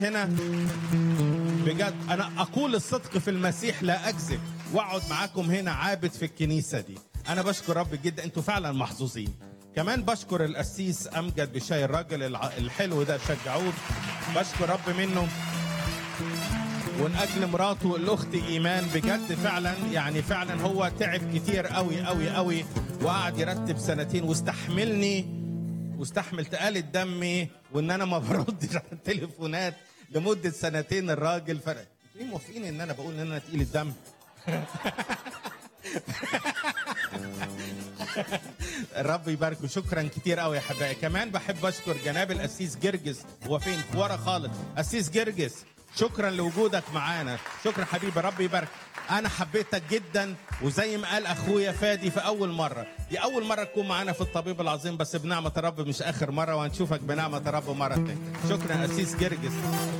هنا بجد انا اقول الصدق في المسيح لا اكذب واقعد معاكم هنا عابد في الكنيسه دي انا بشكر رب جدا انتوا فعلا محظوظين كمان بشكر القسيس امجد بشاي الراجل الع- الحلو ده شجعوه بشكر رب منه ومن اجل مراته الاخت ايمان بجد فعلا يعني فعلا هو تعب كتير قوي قوي قوي وقعد يرتب سنتين واستحملني واستحمل تقالة دمي وان انا ما بردش على التليفونات لمده سنتين الراجل فرق ليه موافقين ان انا بقول ان انا تقيل الدم الرب يباركه شكرا كتير قوي يا حبايبي كمان بحب اشكر جناب القسيس جرجس هو فين ورا خالص قسيس جرجس شكرا لوجودك معانا شكرا حبيبي رب يبارك انا حبيتك جدا وزي ما قال اخويا فادي في اول مره دي اول مره تكون معانا في الطبيب العظيم بس بنعمه الرب مش اخر مره وهنشوفك بنعمه الرب مره تانية شكرا قسيس جرجس